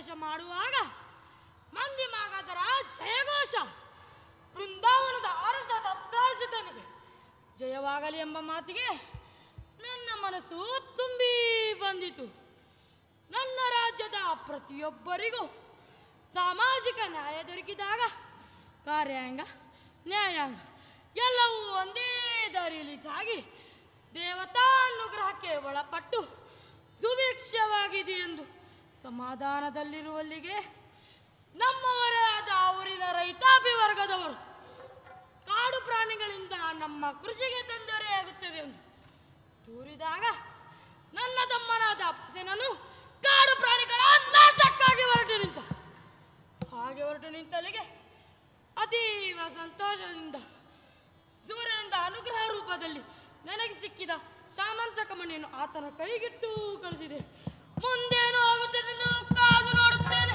ಪ್ರವೇಶ ಮಾಡುವಾಗ ಮಂದಿ ಮಾಗಾದರ ಜಯಘೋಷ ಬೃಂದಾವನದ ಅರಸ ದತ್ತಾರ್ಜಿತನಿಗೆ ಜಯವಾಗಲಿ ಎಂಬ ಮಾತಿಗೆ ನನ್ನ ಮನಸ್ಸು ತುಂಬಿ ಬಂದಿತು ನನ್ನ ರಾಜ್ಯದ ಪ್ರತಿಯೊಬ್ಬರಿಗೂ ಸಾಮಾಜಿಕ ನ್ಯಾಯ ದೊರಕಿದಾಗ ಕಾರ್ಯಾಂಗ ನ್ಯಾಯಾಂಗ ಎಲ್ಲವೂ ಒಂದೇ ದಾರಿಯಲ್ಲಿ ಸಾಗಿ ದೇವತಾನುಗ್ರಹಕ್ಕೆ ಒಳಪಟ್ಟು ಸುಭಿಕ್ಷವಾಗಿದೆ ಎಂದು ಸಮಾಧಾನದಲ್ಲಿರುವಲ್ಲಿಗೆ ನಮ್ಮವರಾದ ಊರಿನ ರೈತಾಪಿ ವರ್ಗದವರು ಕಾಡು ಪ್ರಾಣಿಗಳಿಂದ ನಮ್ಮ ಕೃಷಿಗೆ ತೊಂದರೆಯಾಗುತ್ತದೆ ಎಂದು ದೂರಿದಾಗ ನನ್ನ ತಮ್ಮನಾದ ಪ್ರಸೇನನು ಕಾಡು ಪ್ರಾಣಿಗಳ ನಾಶಕ್ಕಾಗಿ ಹೊರಟು ನಿಂತ ಹಾಗೆ ಹೊರಟು ನಿಂತಲ್ಲಿಗೆ ಅತೀವ ಸಂತೋಷದಿಂದ ಸೂರ್ಯನಿಂದ ಅನುಗ್ರಹ ರೂಪದಲ್ಲಿ ನನಗೆ ಸಿಕ್ಕಿದ ಸಾಮಂತ ಕಮಣಿಯನ್ನು ಆತನ ಕೈಗಿಟ್ಟು ಕಳಿಸಿದೆ ಮುಂದೇನು ಆಗುತ್ತದೆ ಎಂದು ಕಾದು ನೋಡುತ್ತೇನೆ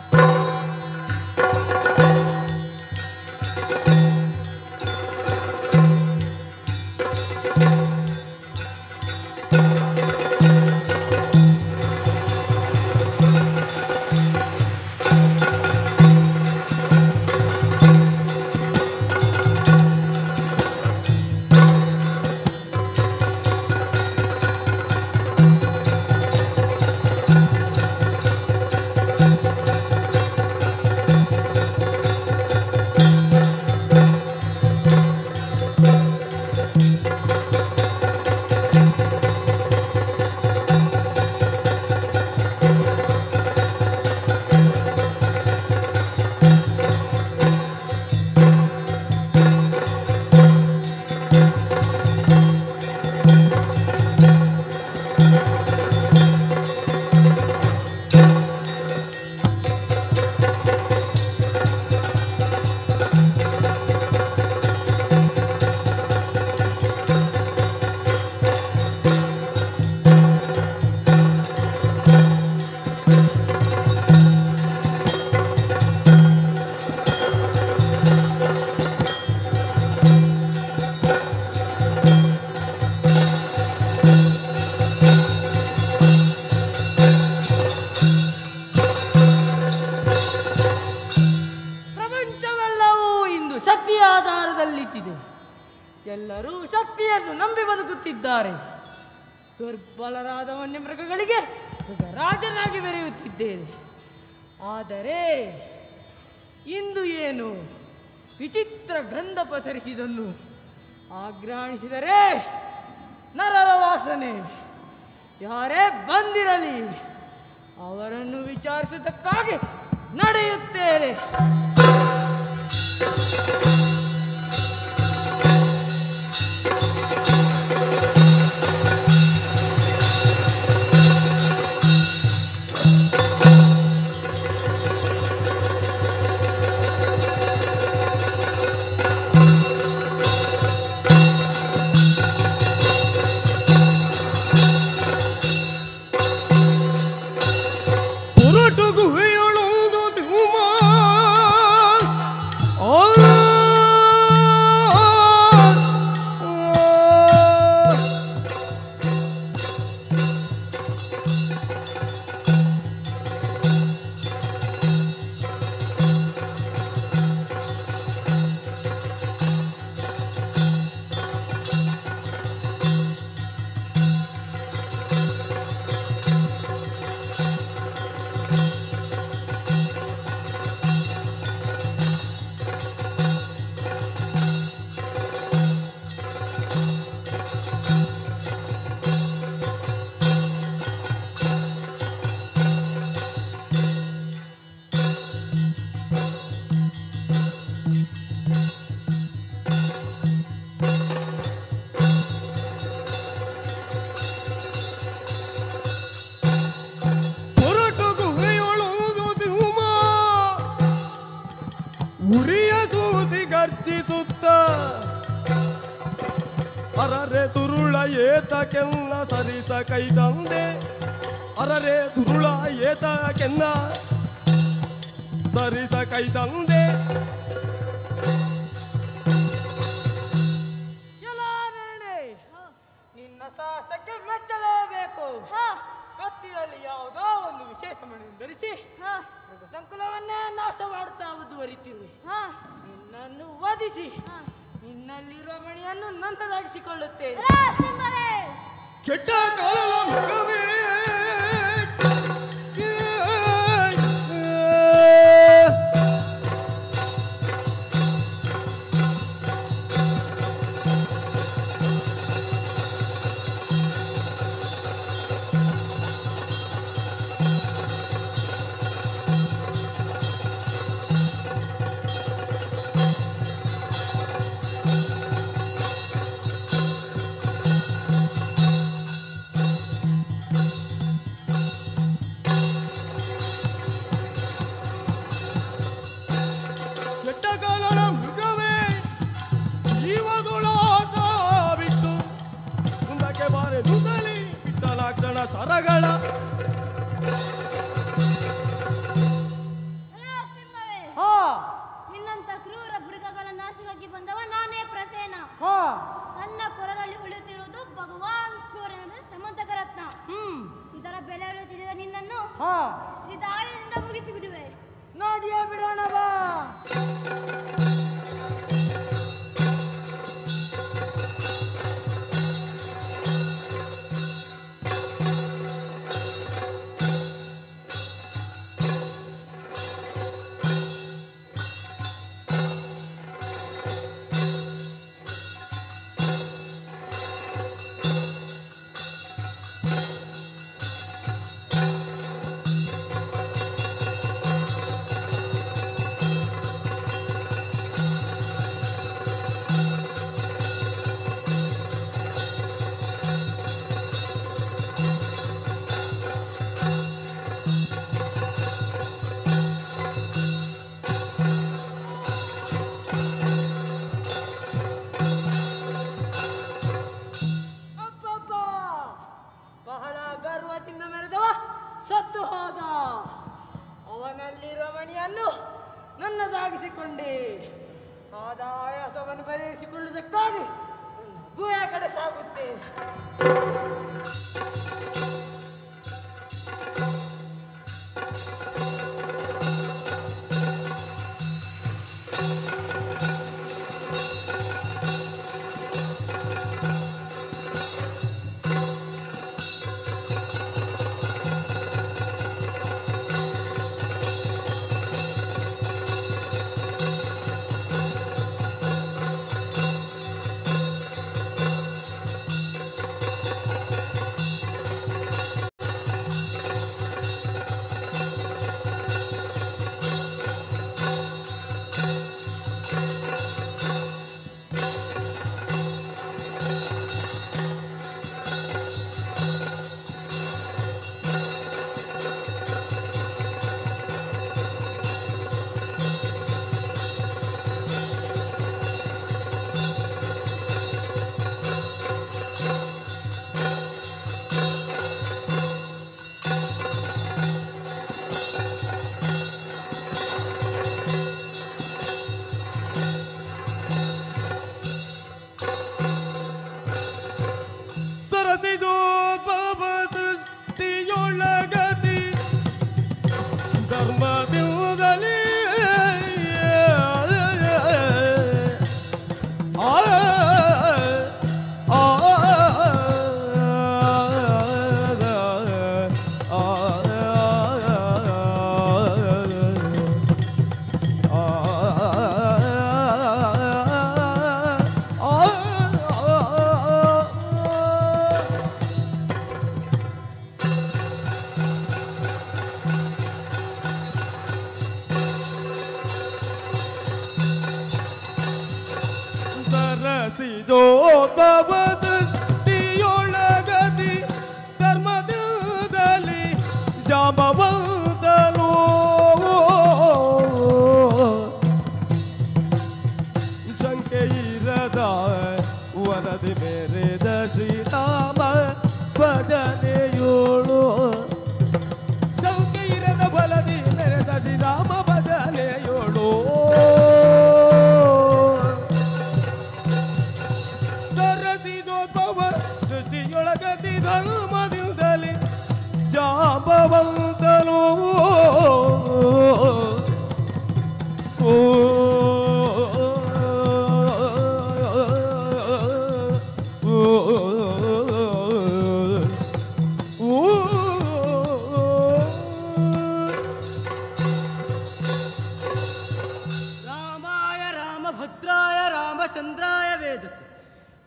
ಪ್ರಪಂಚವೆಲ್ಲವೂ ಇಂದು ಶಕ್ತಿಯ ಆಧಾರದಲ್ಲಿತ್ತಿದೆ ಎಲ್ಲರೂ ಶಕ್ತಿಯನ್ನು ನಂಬಿ ಬದುಕುತ್ತಿದ್ದಾರೆ ದುರ್ಬಲರಾದ ವನ್ಯಮೃಗಗಳಿಗೆ ರಾಜನಾಗಿ ಬೆರೆಯುತ್ತಿದ್ದೇನೆ ಆದರೆ ಇಂದು ಏನು ವಿಚಿತ್ರ ಗಂಧ ಪಸರಿಸಿದನ್ನು ಆಘ್ರಾಣಿಸಿದರೆ ನರರ ವಾಸನೆ ಯಾರೇ ಬಂದಿರಲಿ ಅವರನ್ನು ವಿಚಾರಿಸುವುದಕ್ಕಾಗಿ ನಡೆಯುತ್ತೇನೆ ಹೊರಟು ಗುಹೆಯೊಳದು ಸಿಂಹ ಆ ಹೊರಟು ಗುಹೆಯೊಳದು ಸಿಂಹ ಉರಿಯ ಸೂಸಿ ಗರ್ಜಿಸುತ್ತ ಅರರೆ ತುರುಳ ಏತಕ್ಕೆಲ್ಲ ಸರಿಸ ಕೈ ತಂದೆ ಅರರೆ ತುರುಳ ಏತಕ್ಕೆನ್ನ ಸರಿಸ ಕೈ ತಂದೆ ಎಲ್ಲ ನಿರ್ಣಯ ನಿನ್ನ ಸಾಹಸಕ್ಕೆ ಮೆಚ್ಚಲೇಬೇಕು ಕತ್ತಿನಲ್ಲಿ ಯಾವುದೋ ಒಂದು ವಿಶೇಷ ಸಮಣೆಯನ್ನು ಧರಿಸಿ ಹಾ ಮೃಗ ಸಂಕುಲವನ್ನೇ ನಾಶ ಮಾಡುತ್ತಾ ಮುಂದುವರಿತಿರುವೆ ಹಾ ನಿನ್ನನ್ನು ವಧಿಸಿ ಹಾ. ನಿನ್ನಲ್ಲಿರುವ ಮಣಿಯನ್ನು ನನ್ನದಾಗಿಸಿಕೊಳ್ಳುತ್ತೇನೆ ಅಲಾ ಸಿಂಹವೇ ಕೆಟ್ಟ ಕಾಲದ ಮೃಗವೇ ಕೆಟ್ಟ ಕಾಲದ ಮೃಗವೇ ಜೀವದುಳಾಸ ಬಿಟ್ಟು ಮುಂದಕ್ಕೆ ಬಾರೆ ನುಸಲಿ ಬಿಟ್ಟ ಲಾಕ್ಷಣ ಸರಗಳ ಅಲಾ ಸಿಂಹವೇ ಹಾ ನಿನ್ನಂತ ಕ್ರೂರ ಮೃಗಗಳ ನಾಶವಾಗಿ ಬಂದವ ನಾನೇ ಪ್ರಸೇನ ಹಾ ನನ್ನ ಕೊರಳಲ್ಲಿ ಉಳಿಯುತ್ತಿರುವುದು ಭಗವಾನ್ ಸೂರ್ಯನ ಶ್ರಮಂತಕ ರತ್ನ ಹ್ಮ್ ಇದರ ಬೆಲೆಯನ್ನು ತಿಳಿದ ನಿನ್ನನ್ನು ಹಾ ಈ ದಾಳಿಯಿಂದ ಮುಗಿಸಿ ಬಿಡುವೆ ನೋಡಿಯೇ ಬಿಡೋಣ ಬಾ ಅಪ್ಪಪ್ಪ ಬಹಳ ಗರ್ವದಿಂದ ಮೆರೆದವ ಸತ್ತು ಹೋದ ಅವನಲ್ಲಿರುವ ಮಣಿಯನ್ನು ನನ್ನದಾಗಿಸಿಕೊಂಡೆ ಆದಾಯಸವನ್ನು ಪರಿಹರಿಸಿಕೊಳ್ಳುವುದಕ್ಕಾಗಿ ನನ್ನ ಗುಹೆಯ ಕಡೆ ಸಾಗುತ್ತೇನೆ ಅಲಾ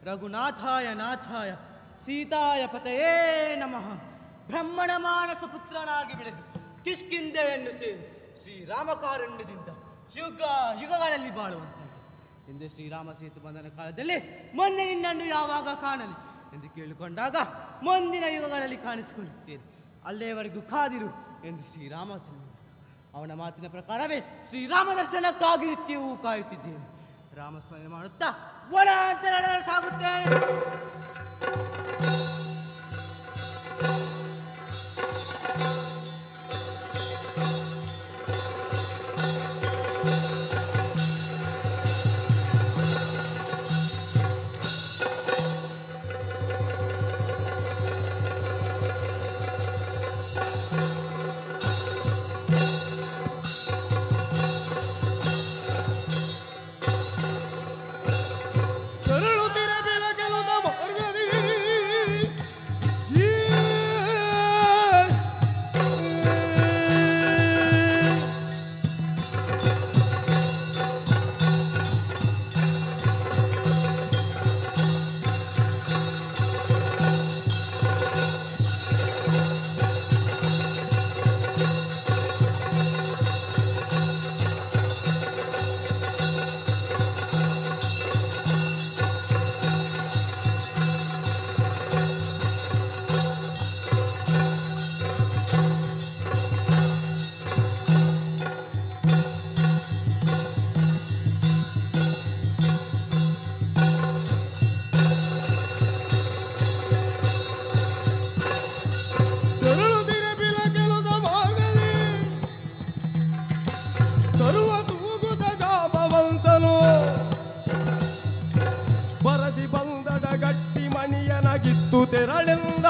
ರಘುನಾಥಾಯ ನಾಥಾಯ ಸೀತಾಯ ಪತಯೇ ನಮಃ ಬ್ರಹ್ಮಣ ಮಾನಸ ಪುತ್ರನಾಗಿ ಬೆಳೆದು ಕಿಷ್ಕಿಂದೆಯನ್ನು ಸೇರಿ ಶ್ರೀರಾಮಕಾರಣ್ಯದಿಂದ ಯುಗ ಯುಗಗಳಲ್ಲಿ ಬಾಳುವಂತ ಎಂದು ಶ್ರೀರಾಮ ಸೇತು ಬಂಧನ ಕಾಲದಲ್ಲಿ ಮುಂದೆ ನಿನ್ನನ್ನು ಯಾವಾಗ ಕಾಣಲಿ ಎಂದು ಕೇಳಿಕೊಂಡಾಗ ಮುಂದಿನ ಯುಗಗಳಲ್ಲಿ ಕಾಣಿಸಿಕೊಳ್ಳುತ್ತೇನೆ ಅಲ್ಲೇವರೆಗೂ ಕಾದಿರು ಎಂದು ಶ್ರೀರಾಮಚಂದ್ರ ಅವನ ಮಾತಿನ ಪ್ರಕಾರವೇ ಶ್ರೀರಾಮ ದರ್ಶನಕ್ಕಾಗಿ ನಿತ್ಯವೂ ಕಾಯುತ್ತಿದ್ದೇನೆ ರಾಮಸ್ಮರಣೆ ಮಾಡುತ್ತಾ ವನಾಂತರ ಸಾಗುತ್ತೇನೆ ತೆರಳುತ್ತಿರ ಬೆಳಗೆಲುದ ಮಾರ್ಗದಿ ಈ ತೆರಳುತ್ತಿರ ಬೆಳಗೆಲುದ ಮಾರ್ಗದಿ ತರುವ ತೂಗುದ ಜಾಮವಂತನು ಬರದಿ ಬಂದಡ ಗಟ್ಟಿ ಮಣಿಯನಗಿತ್ತು ತೆರಳೆಂದ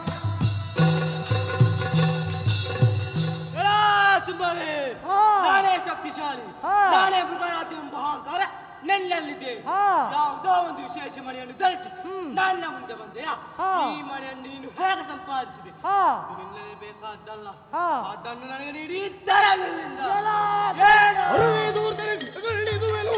ಎಲಾ ಸುಬ್ಬವೇ, ಹಾ. ನಾನೇ ಶಕ್ತಿಶಾಲಿ ಹಾ. ನಾನೇ ಮೃಗರಾತಿ ಎಂಬ ಅಹಂಕಾರ ನನ್ನಲ್ಲಿದೆ ಹಾ. ಯಾವುದೋ ಒಂದು ವಿಶೇಷ ಮಣಿಯನ್ನು ಧರಿಸಿ ನನ್ನ ಮುಂದೆ ಬಂದೆಯಾ ಹಾ. ಈ ಮಣಿಯನ್ನು ನೀನು ಹೇಗೆ ಸಂಪಾದಿಸಿದೆ ಹಾ ಇದು ನಿನ್ನದೇ ಬೇಕಾದ್ದಲ್ಲ ಹಾ. ಅದನ್ನು ನನಗೆ ನೀಡಿ ತರಲಿಲ್ಲ ಎಲಾ ಏನು? ಅರುವೆ ದೂರ್ತನೆ ಸಿಗಲಿದುವೆನು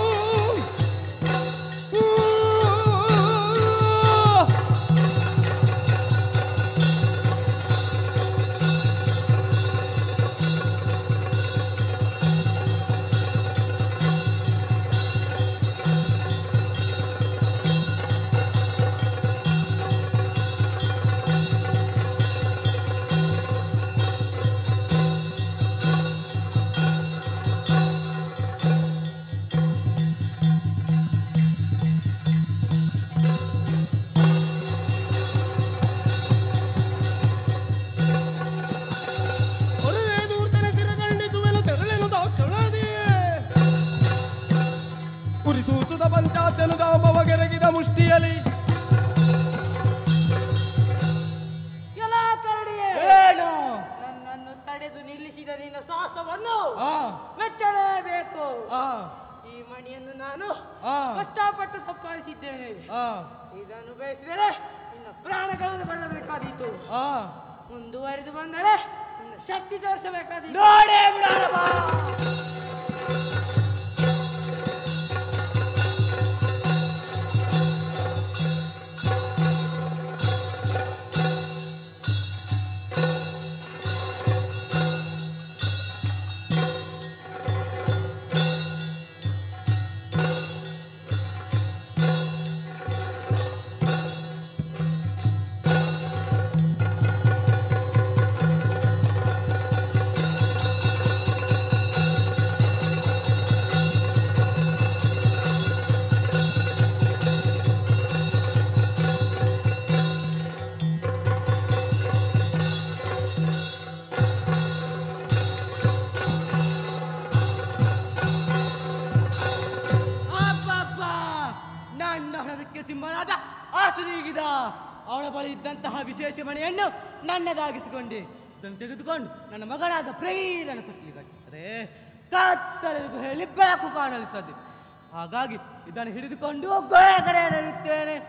ಅರುವೆ ದೂರ್ತನೆ ತಿರಗಂಡಿಸುವೆನು ತೆರಳೆನು ದಾಕ್ಷಣದಿ ಪುರಿಸೂಸುದ ಪಂಚಾಸೆನು ಜಾಂಬವ ಗೆರಗಿದ ಮುಷ್ಟಿಯಲಿ ಎಲಾ ಕರಡಿಯೇ ಏನು ನನ್ನನ್ನು ತಡೆದು ನಿಲ್ಲಿಸಿದ ನಿನ್ನ ಸಾಹಸವನ್ನು ಆ, ಮೆಚ್ಚಲೇಬೇಕು ಆ, ಈ ಮಣಿಯನ್ನು ನಾನು ಆ. ಕಷ್ಟಪಟ್ಟು ಸಂಪಾದಿಸಿದ್ದೇನೆ ಆ, ಇದನ್ನು ಬಯಸಿದರೆ ನಿನ್ನ ಪ್ರಾಣ ಕಳೆದುಕೊಳ್ಳಬೇಕಾದೀತು ಆ. ಮುಂದುವರೆದು ಬಂದರೆ ನಿನ್ನ ಶಕ್ತಿ ತೋರಿಸಬೇಕಾದೀತು ನೋಡೇ ಬಿಡೋಣ ಬಾ. ಅಬ್ಬಬ್ಬ! ನನ್ನ ಹಣದಕ್ಕೆ ಸಿಂಹರಾಜ ಆಚರೀಗಿದ ಅವಳ ಬಳಿ ಇದ್ದಂತಹ ವಿಶೇಷ ಮಣಿಯನ್ನು ನನ್ನದಾಗಿಸಿಕೊಂಡೆ ಇದನ್ನು ತೆಗೆದುಕೊಂಡು ನನ್ನ ಮಗನಾದ ಪ್ರವೀರನ ತೊಟ್ಟಿಗೆ ಕಟ್ಟಿದರೆ ಕತ್ತಲೆದು ಹೇಳಿ ಬೆಳಕು ಕಾಣಲು ಸಾಧ್ಯ ಹಾಗಾಗಿ ಇದನ್ನು ಹಿಡಿದುಕೊಂಡು ಗೋಯ ಕಡೆ ನಡೆಯುತ್ತೇನೆ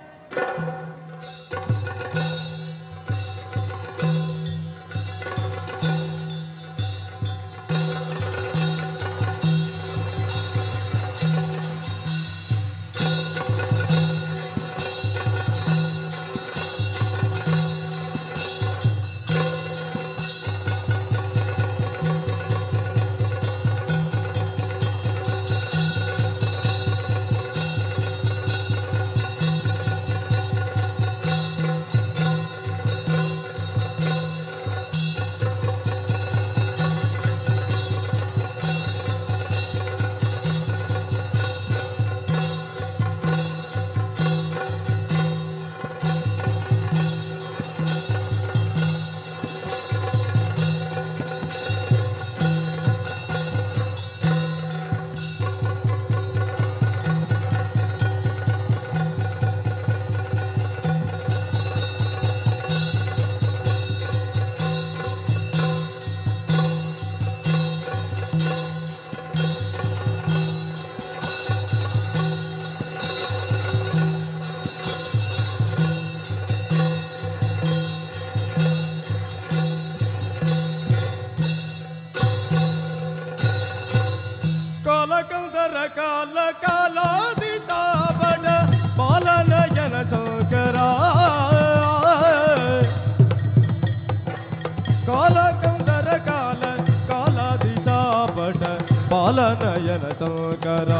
ಬಾಲನಯನ ಶಂಕರ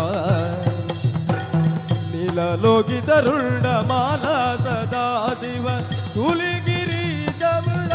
ನೀಲಲೋಕಿತರುಂಡ ಮಾಲ ಸದಾ ಶಿವ ಹುಲಿಗಿರಿ ಜಮುಡ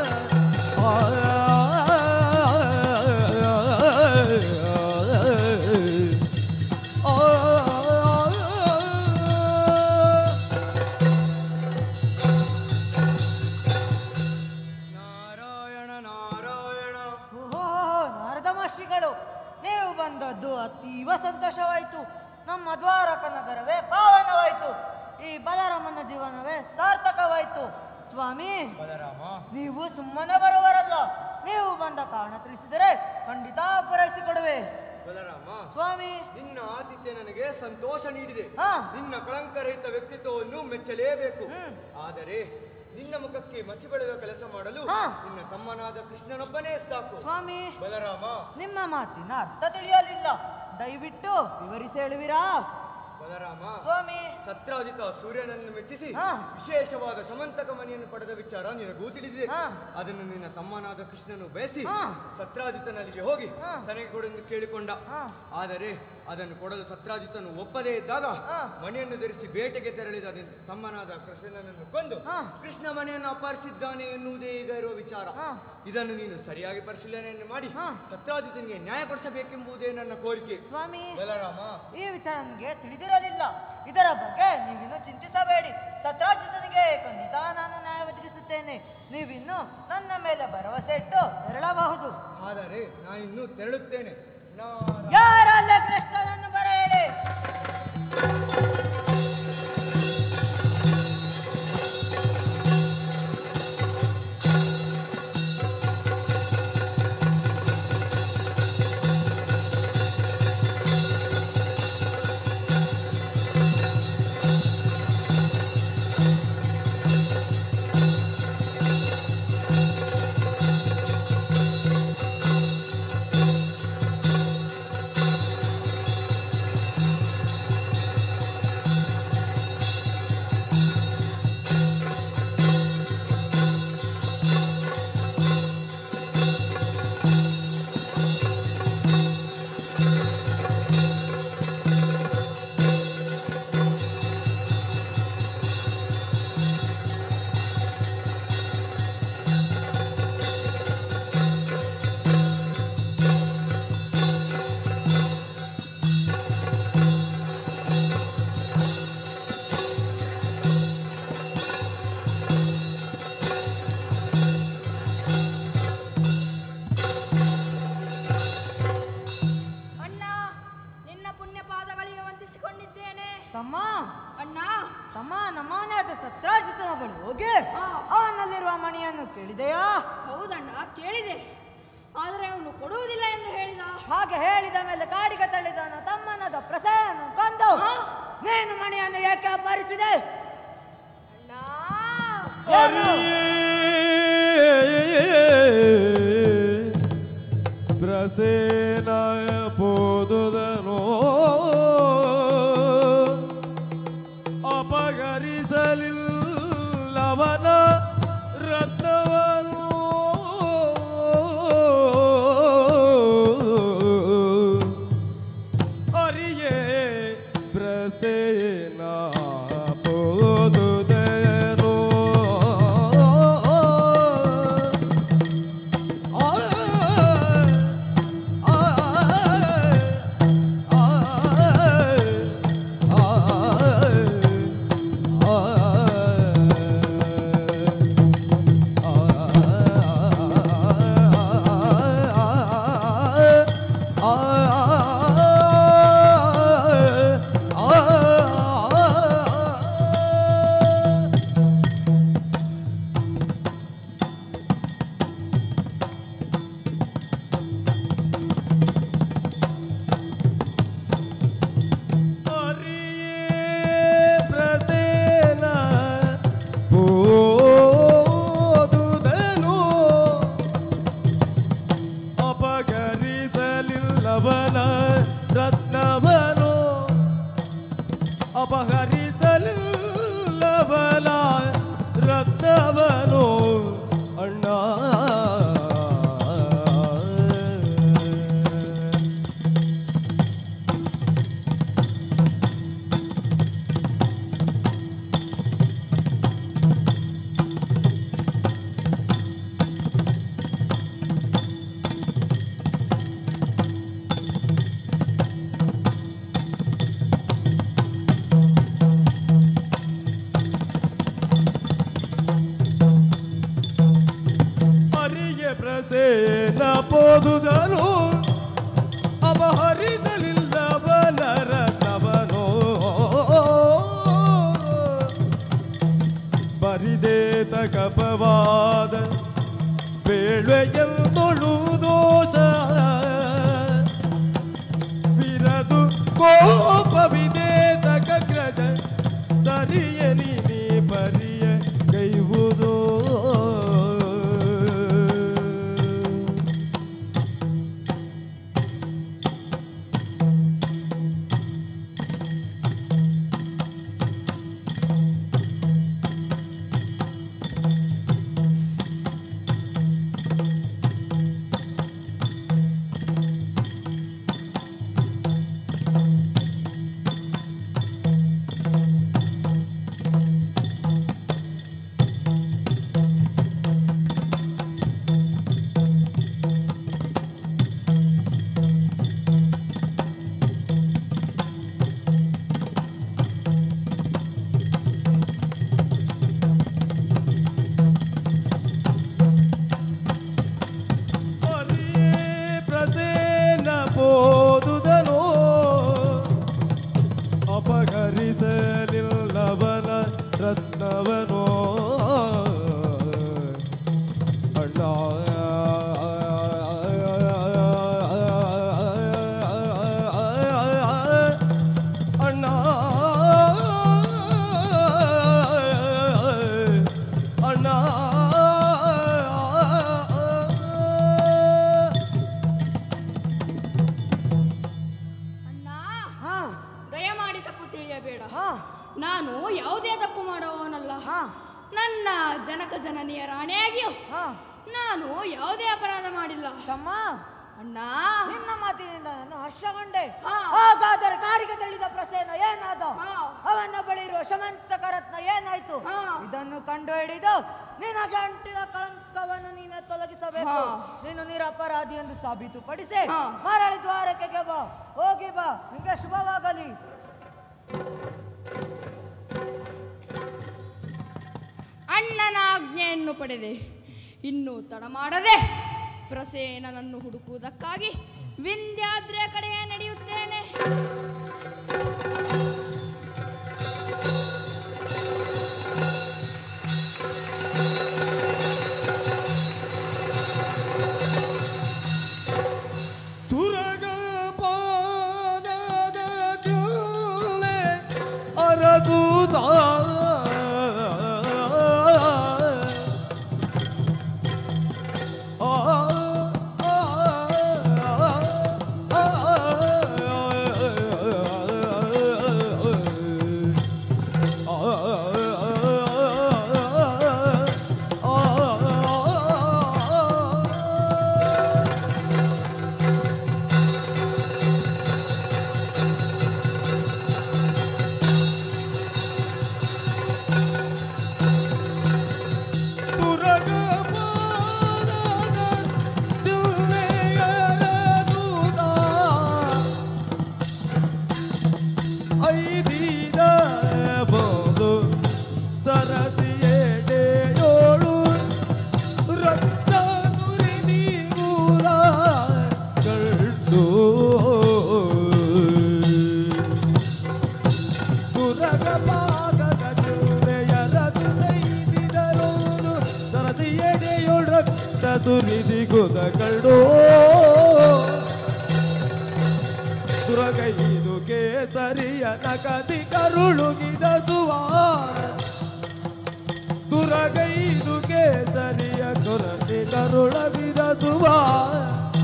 ನಾರಾಯಣ ನಾರಾಯಣ ಓಹೋ ನಾರದ ಮಹರ್ಷಿಗಳು ನೀವು ಬಂದದ್ದು ಅತೀವ ಸಂತೋಷವಾಯಿತು ನಮ್ಮ ದ್ವಾರಕ ನಗರವೇ ಪಾವನವಾಯಿತು ಈ ಬಲರಾಮನ ಜೀವನವೇ ಸಾರ್ಥಕವಾಯಿತು ಸ್ವಾಮಿ ಬಲರಾಮ ನೀವು ಸುಮ್ಮನೆ ಬರುವರಲ್ಲ ನೀವು ಬಂದ ಕಾರಣ ತಿಳಿಸಿದರೆ ಖಂಡಿತ ಪೂರೈಸಿಕೊಡುವೆ ಬಲರಾಮ ಸ್ವಾಮಿ ನಿನ್ನ ಆತಿಥ್ಯ ನನಗೆ ಸಂತೋಷ ನೀಡಿದೆ ಹಾ. ನಿನ್ನ ಕಳಂಕರಹಿತ ವ್ಯಕ್ತಿತ್ವವನ್ನು ಮೆಚ್ಚಲೇಬೇಕು ಹ್ಮ್. ಆದರೆ ನಿನ್ನ ಮುಖಕ್ಕೆ ಮಸಿ ಬೆಳೆಯುವ ಕೆಲಸ ಮಾಡಲು ಹಾ. ನಿನ್ನ ತಮ್ಮನಾದ ಕೃಷ್ಣನೊಬ್ಬನೇ ಸಾಕು ಸ್ವಾಮಿ ಬಲರಾಮ ನಿಮ್ಮ ಮಾತಿನ ಅರ್ಥ ತಿಳಿಯಲಿಲ್ಲ ದಯವಿಟ್ಟು ವಿವರಿಸಿ ಹೇಳುವಿರಾ ಬಲರಾಮ ಸ್ವಾಮಿ ಸತ್ರಾಜಿತ ಸೂರ್ಯನನ್ನು ಮೆಚ್ಚಿಸಿ ಹಾ. ವಿಶೇಷವಾದ ಸಮಂತಕ ಮನೆಯನ್ನು ಪಡೆದ ವಿಚಾರ ನಿನಗೂ ತಿಳಿದಿದೆ ಹಾ. ಅದನ್ನು ನಿನ್ನ ತಮ್ಮನಾದ ಕೃಷ್ಣನು ಬಯಸಿ ಹಾ. ಸತ್ರಾಜಿತನಲ್ಲಿಗೆ ಹೋಗಿ ಹಾ. ತನಗೆ ಕೊಡೆಂದು ಕೇಳಿಕೊಂಡ ಹಾ. ಆದರೆ ಅದನ್ನು ಕೊಡಲು ಸತ್ರಾಜಿತನು ಒಪ್ಪದೇ ಇದ್ದಾಗ ಹಾ. ಮನೆಯನ್ನು ಧರಿಸಿ ಬೇಟೆಗೆ ತೆರಳಿದ ನಿನ್ನ ತಮ್ಮನಾದ ಕೃಷ್ಣನನ್ನು ಕೊಂದು ಹಾ. ಕೃಷ್ಣ ಮನೆಯನ್ನು ಅಪಹರಿಸಿದ್ದಾನೆ ಎನ್ನುವುದೇ ಈಗ ಇರುವ ವಿಚಾರ ಹಾ. ಇದನ್ನು ನೀನು ಸರಿಯಾಗಿ ಪರಿಶೀಲನೆಯನ್ನು ಮಾಡಿ ಹಾ. ಸತ್ರಾಜಿತನಿಗೆ ನ್ಯಾಯ ಕೊಡಿಸಬೇಕೆಂಬುದೇ ನನ್ನ ಕೋರಿಕೆ ಸ್ವಾಮಿ ಬಲರಾಮ ಈ ವಿಚಾರ ನನಗೆ ತಿಳಿದಿರಲಿಲ್ಲ ಇದರ ಬಗ್ಗೆ ನೀವಿನ್ನು ಚಿಂತಿಸಬೇಡಿ ಸತ್ರಾಜಿತನಿಗೆ ಖಂಡಿತ ನಾನು ನ್ಯಾಯ ಒದಗಿಸುತ್ತೇನೆ ನೀವಿನ್ನು ನನ್ನ ಮೇಲೆ ಭರವಸೆ ಇಟ್ಟು ತೆರಳಬಹುದು ಆದರೆ ನಾನಿನ್ನು ತೆರಳುತ್ತೇನೆ ನಾ ಯಾರಲ್ಲೇ ಕೃಷ್ಣನನ್ನು ಬರ ಹೇಳಿ ಅಣ್ಣ ನಿನ್ನ ಪುಣ್ಯ ಪಾದಗಳಿಗೆ ವಂದಿಸಿಕೊಂಡಿದ್ದೇನೆ ತಮ್ಮ ಅಣ್ಣ ತಮ್ಮ ನಮ್ಮನೇ ಆದ ಸತ್ರಾಜಿತನ ಬಳಿ ಹೋಗಿ ಹಾ. ಅವನಲ್ಲಿರುವ ಮಣಿಯನ್ನು ಕೇಳಿದೆಯಾ ಹೌದಣ್ಣ ಕೇಳಿದೆ ಆದರೆ ಅವನು ಕೊಡುವುದಿಲ್ಲ ಎಂದು ಹೇಳಿದ ಹಾಗೆ ಹೇಳಿದ ಮೇಲೆ ಕಾಡಿಗೆ ತಳ್ಳಿದವನ ತಮ್ಮನದ ಪ್ರಸೆಯನ್ನು ಕೊಂದು ಹಾ. ನೀನು ಮಣಿಯನ್ನು ಏಕೆ ಅಪಹರಿಸಿದೆ ಅಣ್ಣ ಪ್ರಸೇನಾಯ ಪೋದುದನೋ ಅಪಗರಿಸಲಿಲ್ಲವನ ರತ್ನವನು ಅರಿಯೇ ಪ್ರಸೇನ ಪೋದುದನೋ ಪ್ರಸೇನ ಓದುದನು ಅಪಗರಿಸಲಿಲ್ಲವನ ರತ್ನವನು ಅಪಹರಿಸಲಿಲ್ಲವನ ರತ್ನವನು ಅಣ್ಣ ಪೋದುದನು ಅಪಹರಿಸಲಿಲ್ಲವನರ ತವನೋ ಬರಿದೇತ ಕಪವಾದ ಬೇಳ್ವೆಯಲ್ದೊಳು ದೋಷ ವಿರದು ಕೋಪವಿದೇತ ಕಗ್ರಜ ಸರಿಯ ನೀ ಪರಿಯ ಕೈವುದೋ ಪರಿಯೇ ಪ್ರಸೇನ ಪೋದುದನೋ ಅಪಹರಿಸಲಿಲ್ಲವನ ರತ್ನವನೋ ಅಣ್ಣ ಅಣ್ಣ ಅಣ್ಣ ಅಣ್ಣ ಹಾ ದಯಮಾಡಿ ತಪ್ಪು ತಿಳಿಯಬೇಡ ಹಾ ನಾನು ಯಾವುದೇ ತಪ್ಪು ಮಾಡುವವನಲ್ಲ ಹಾ. ನನ್ನ ಜನಕ ಜನನಿಯ ರಾಣಿಯಾಗಿಯೂ ಹಾ ನಾನು ಯಾವುದೇ ಅಪರಾಧ ಮಾಡಿಲ್ಲ ತಮ್ಮ ಅಣ್ಣ ನಿನ್ನ ಮಾತಿನಿಂದ ನಾನು ಹರ್ಷಗೊಂಡೆ ಹಾ. ಹಾಗಾದರೆ ಕಾಡಿಗೆ ತಳ್ಳಿದ ಪ್ರಸೇನ ಏನಾದ ಹಾ. ಅವನ ಬಳಿ ಇರುವ ಶಮಂತಕ ರತ್ನ ಏನಾಯ್ತು ಹಾ. ಇದನ್ನು ಕಂಡು ಹಿಡಿದು ನಿನಗೆ ಅಂಟಿದ ಕಳಂಕವನ್ನು ನೀನು ತೊಲಗಿಸಬೇಕು ಹಾ. ನೀನು ನಿರಪರಾಧಿ ಎಂದು ಸಾಬೀತುಪಡಿಸಿ ಹಾ. ಮರಳಿ ದ್ವಾರಕೆಗೆ ಬಾ ಹೋಗಿ ಬಾ ನಿಂಗೆ ಶುಭವಾಗಲಿ ಅಣ್ಣನ ಆಜ್ಞೆಯನ್ನು ಪಡೆದೆ ಇನ್ನು ತಡ ಮಾಡದೆ ಪ್ರಸೇನನನ್ನು ಹುಡುಕುವುದಕ್ಕಾಗಿ ವಿಂಧ್ಯಾದ್ರಿಯ ಕಡೆಯೇ ನಡೆಯುತ್ತೇನೆ ತುರಗ ಪಾದದ ತ್ಯುಲೆ ಅರಗುದ ಆ ಆ ತುರಗ ಪಾದದ ತ್ಯುಲೆಯ ಅರಗುದ ಐದಿದ ಬೋದು ಸರದಿಯೆಡೆಯೋಳು ರಕ್ತ ನುರಿದೀಗೂರ ಕಳ್ದು ದುರಗ ಪಾದದ ದುರೆಯರದುರೈದಿದರೋದು ಸರದಿಯೆಡೆಯೋಳು ರಕ್ತ ಸುರಿದಿಗುದ ಕಳ್ಡೋ ಸುರಗೈದು ಕೇಸರಿಯ ನಕದಿ ಕರುಳುಗಿದ ಸುವಾರ ದುರಗೈದು ಕೇಸರಿಯ ಕೊರತಿ ಕರುಳಗಿದ ಸುವಾರ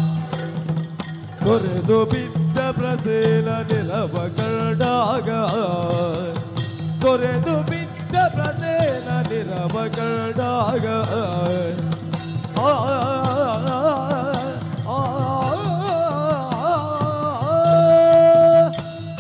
ಕೊರೆದು ಬಿದ್ದ ಪ್ರಸೇನ ನಿಲವ ಕಂಡಾಗ ಕೊರೆದು ಬಿದ್ದ ಪ್ರಸೇನ ನಿಲವ ಕಂಡಾಗ ಆ ಆ, ಆ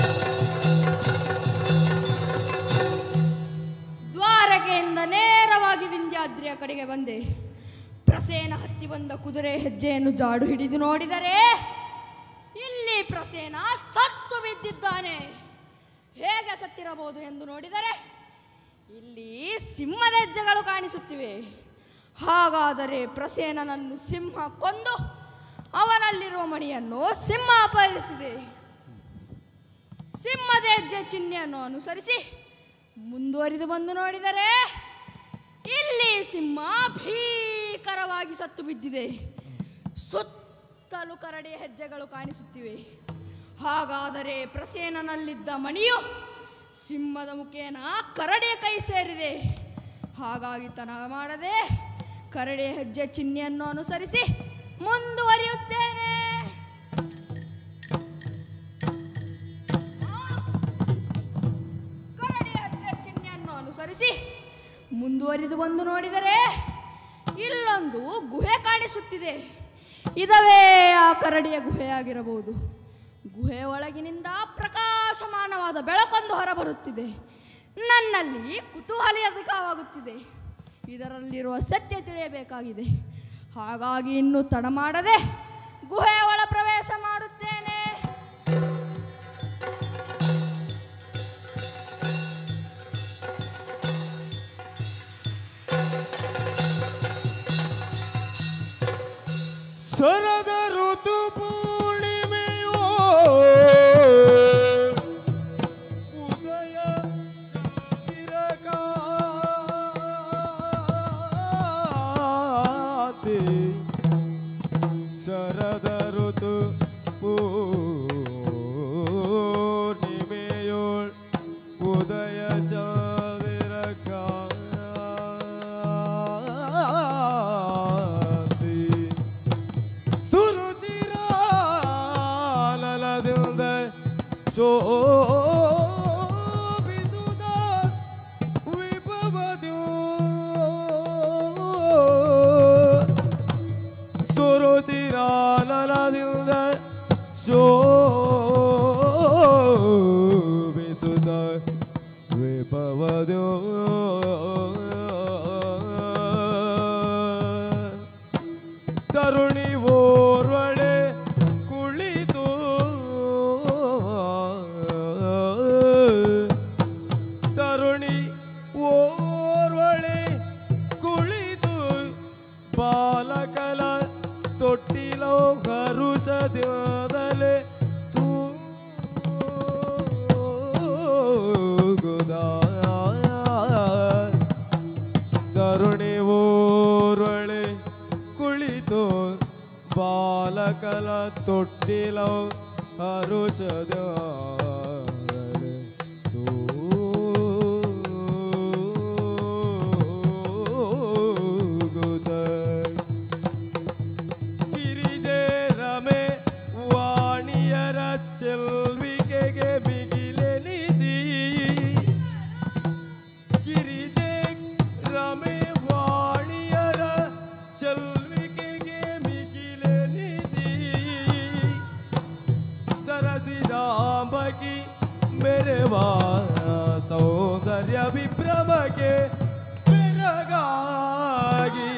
ದ್ವಾರಕೆಯಿಂದ ನೇರವಾಗಿ ವಿಂಧ್ಯಾದ್ರಿಯ ಕಡೆಗೆ ಬಂದೆ ಪ್ರಸೇನ ಹತ್ತಿ ಬಂದ ಕುದುರೆ ಹೆಜ್ಜೆಯನ್ನು ಜಾಡು ಹಿಡಿದು ನೋಡಿದರೆ ಇಲ್ಲಿ ಪ್ರಸೇನ ಸತ್ತು ಬಿದ್ದಿದ್ದಾನೆ ಹೇಗೆ ಸತ್ತಿರಬಹುದು ಎಂದು ನೋಡಿದರೆ ಇಲ್ಲಿ ಸಿಂಹದ ಹೆಜ್ಜೆಗಳು ಕಾಣಿಸುತ್ತಿವೆ ಹಾಗಾದರೆ ಪ್ರಸೇನನನ್ನು ಸಿಂಹ ಕೊಂದು ಮಣಿಯನ್ನು ಸಿಂಹ ಅಪಹರಿಸಿದೆ ಸಿಂಹದ ಹೆಜ್ಜೆ ಚಿಹ್ನೆಯನ್ನು ಅನುಸರಿಸಿ ಮುಂದುವರಿದು ಬಂದು ನೋಡಿದರೆ ಇಲ್ಲಿ ಸಿಂಹ ಭೀಕರವಾಗಿ ಸತ್ತು ಬಿದ್ದಿದೆ ಸುತ್ತಲೂ ಕರಡಿಯ ಹೆಜ್ಜೆಗಳು ಕಾಣಿಸುತ್ತಿವೆ ಹಾಗಾದರೆ ಪ್ರಸೇನನಲ್ಲಿದ್ದ ಮಣಿಯು ಸಿಂಹದ ಮುಖೇನ ಕರಡಿಯ ಕೈ ಸೇರಿದೆ ಹಾಗಾಗಿ ತನ ಮಾಡದೆ ಕರಡಿಯ ಹೆಜ್ಜೆ ಚಿಹ್ನೆಯನ್ನು ಅನುಸರಿಸಿ ಮುಂದುವರಿಯುತ್ತೇನೆ ಕರಡಿಯ ಹೆಜ್ಜೆ ಚಿಹ್ನೆಯನ್ನು ಅನುಸರಿಸಿ ಮುಂದುವರಿದು ಬಂದು ನೋಡಿದರೆ ಇಲ್ಲೊಂದು ಗುಹೆ ಕಾಣಿಸುತ್ತಿದೆ ಇದವೇ ಆ ಕರಡಿಯ ಗುಹೆಯಾಗಿರಬಹುದು ಗುಹೆ ಒಳಗಿನಿಂದ ಪ್ರಕಾಶಮಾನವಾದ ಬೆಳಕೊಂದು ಹೊರಬರುತ್ತಿದೆ ನನ್ನಲ್ಲಿ ಕುತೂಹಲ ಅಧಿಕವಾಗುತ್ತಿದೆ ಇದರಲ್ಲಿರುವ ಸತ್ಯ ತಿಳಿಯಬೇಕಾಗಿದೆ ಹಾಗಾಗಿ ಇನ್ನು ತಡ ಮಾಡದೆ ಗುಹೆಯ ಒಳ ಪ್ರವೇಶ ಮಾಡುತ್ತೇನೆ ಶರದ ಋತು ಪೂರ್ಣಿಮೆಯೋ ಉದಯ ಚಂದಿರಕಾಂತಿ ಶರದ ಋತು ಪೂರ್ಣಿಮೆಯೋಳ್ ಉದಯ ಚಂದಿರಕಾಂತಿ ಸುರುಚಿರಾಲದಿಂದ ಶೋಭಿಸುದ ವಿಭವದ್ಯೋ ಸುರುಚಿರಾಲದಿಂದ ಶೋಭಿಸುದ ವಿಭವದ್ಯೋ ತರುಣಿ ಓರ್ವಳೆ ಕುಳಿತು ತರುಣಿ ಓರ್ವಳೆ ಕುಳಿತು ಬಾಲಕಲ ತೊಟ್ಟಿಲೋ ಹರುಷದ್ಯಾದಲೆ ತೂಗುದ ತರುಣಿ ಓರ್ವಳೆ ಕುಳಿತು ಬಾಲಕಲ ತೊಟ್ಟಿಲ ಹರುಷದ ಗಿರಿಜೆ ರಮೆ ವಾಣಿಯರ ಚೆಲ್ವಿಕೆಗೆ ಬಿಗಿಲೆನಿಸಿ ಗಿರಿಜೆ ರಮೆ ವಾಣಿಯರ ಚೆಲ್ವಿಕೆಗೆ ಮಿಗಿಲೆನಿಸಿ ಸರಸಿದಾಂಬಕಿ ಮೆರೆವಾ ಸೌಂದರ್ಯ ವಿಭ್ರಮಕ್ಕೆ ಬೆರಗಾಗಿ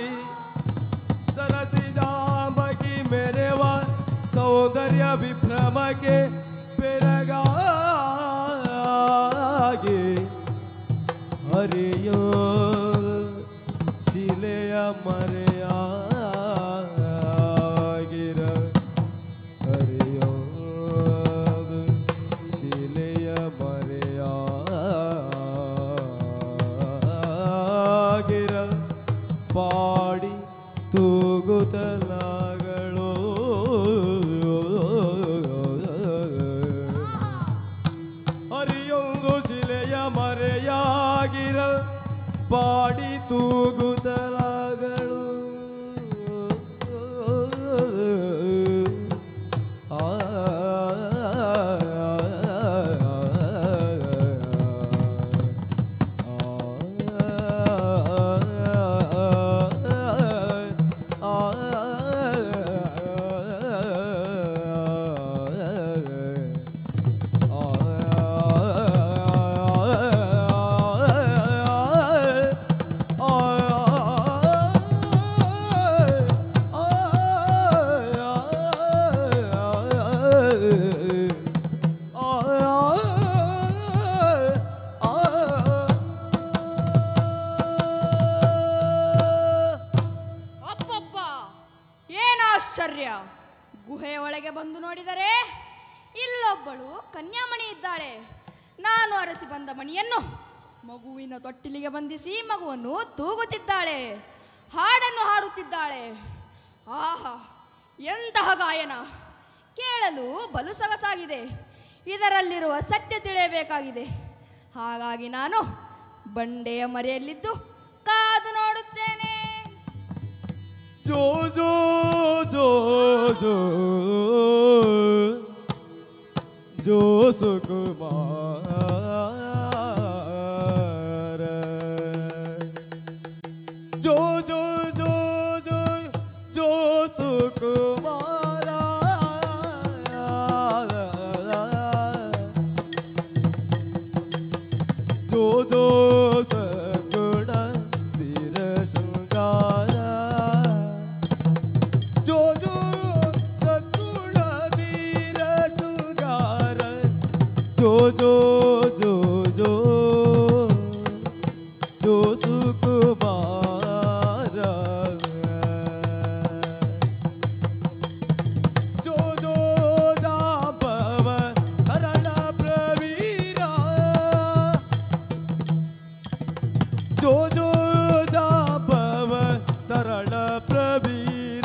ಸರಸಿದಾಂಬಕಿ ಮೆರೆವ ಸೌಂದರ್ಯ ವಿಭ್ರಮಕ್ಕೆ ಬೆರಗಾಗಿ ಹರಿಯೋ ಶಿಲೆಯ ಮರೆಯಾಗಿರ ಹರಿಯೋ ಶಿಲೆಯ ಮರೆಯಾಗಿರ ಪಾಡಿ ತೂಗುತ್ತಲಾಗಳೋ ಹರಿಯೊಂದು ಶಿಲೆಯ ಮರೆಯಾಗಿರ ಪಾಡಿ ತೂಗುತ್ತಲಾಗಳು ಗುಹೆಯ ಒಳಗೆ ಬಂದು ನೋಡಿದರೆ ಇಲ್ಲೊಬ್ಬಳು ಕನ್ಯಾಮಣಿ ಇದ್ದಾಳೆ ನಾನು ಅರಸಿ ಬಂದ ಮಣಿಯನ್ನು ಮಗುವಿನ ತೊಟ್ಟಿಲಿಗೆ ಬಂಧಿಸಿ ಮಗುವನ್ನು ತೂಗುತ್ತಿದ್ದಾಳೆ ಹಾಡನ್ನು ಹಾಡುತ್ತಿದ್ದಾಳೆ ಆಹಾ ಎಂತಹ ಗಾಯನ ಕೇಳಲು ಬಲು ಸೊಗಸಾಗಿದೆ ಇದರಲ್ಲಿರುವ ಸತ್ಯ ತಿಳಿಯಬೇಕಾಗಿದೆ ಹಾಗಾಗಿ ನಾನು ಬಂಡೆಯ ಮರೆಯಲ್ಲಿದ್ದು ಕಾದು ನೋಡುತ್ತೇನೆ ಜೋ ಜೋ ಜೋ ಜೋ ಜೋ ಸುಕುಮಾರ ಜೋ ಜೋ ಜೋ ಜೋ ಜೋ ಸುಕುಮಾರ ಜೋ ಜೋ ಸಗುಣ ಧೀರ ಶೃಂಗಾರ ಜೋ ಜೋ ಸದ್ಗುಣ ಧೀರ ಶೃಂಗಾರ ಜೋ ಜೋ ಜೋ ಜೋ ಜೋ ಸುಕುಮಾರ ಜೋ ಜೋ ಜಾಂಬವ ಹರಣ ಪ್ರವೀರ ಜೋ ಜೋ ಜಾಂಬವ ತರಳ ಪ್ರವೀರ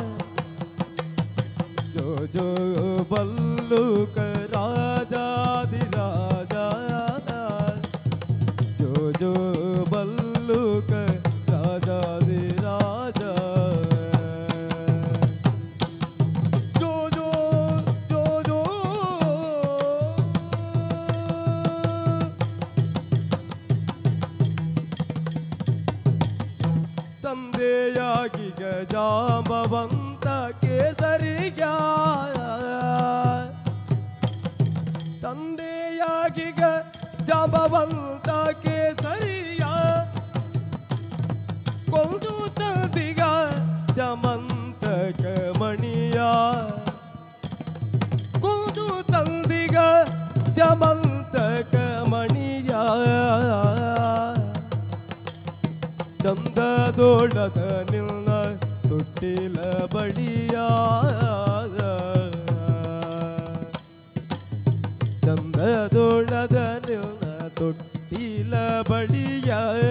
ಜೋ ಜೋ ಬಲ್ಲುಕ ರಾಜಾದಿರಾಜ ಜೋ ಜೋ ಬಲ್ಲುಕ ರಾಜಾದಿರಾಜ ಜೋ ಜೋ ಜೋ ಜೋ ತಂದೆಯಾಗಿ ಗಜಾಂಬವಂತ ಕೇಸರಿಗ ತಂದೆಯಾಗಿ ಗಜಾಂಬವಂತ ಕೇಸರಿಯ ಕೊಂದು ತಂದಿಗ ಚಮಂತಕ ಮಣಿಯ ಕೊಂದು ತಂದಿಗ ಚಮಂತಕ ಮಣಿಯ ಚಂದದೋಳದ ನಿಲ್ಲ ತೊಟ್ಟಿಲ ಬಡಿಯ ಚಂದದೋಳದ ನಿಲ್ಲ ತೊಟ್ಟಿಲ ಬಡಿಯ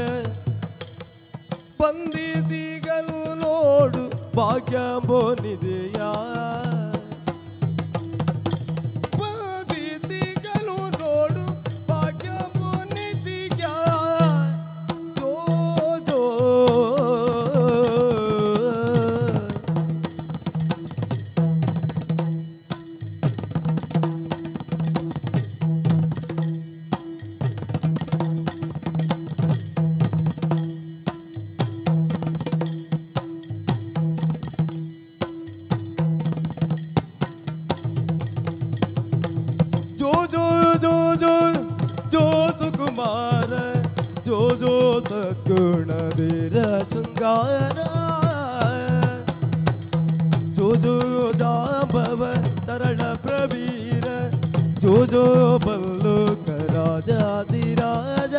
ಬಂದಿಸಿಗಲು ನೋಡು ಭಾಗ್ಯಂಬೋನಿದೆಯ ಬಂದಿಸಿಗಲು ನೋಡು ಭಾಗ್ಯಂಬೋನಿದೆಯ ಜೋ ಜೋ ಜೋ ಜೋ ಜೋ ಜೋ ಜೋ ಸುಕುಮಾರ ಜೋ ಜೋ ಸದ್ಗುಣವೀರ ಶೃಂಗಾರ ಜೋ ಜೋ ಜಾಂಬವ ತರಳ ಪ್ರವೀರ ಜೋ ಜೋ ಬಲ್ಲುಕ ರಾಜಾದಿರಾಜ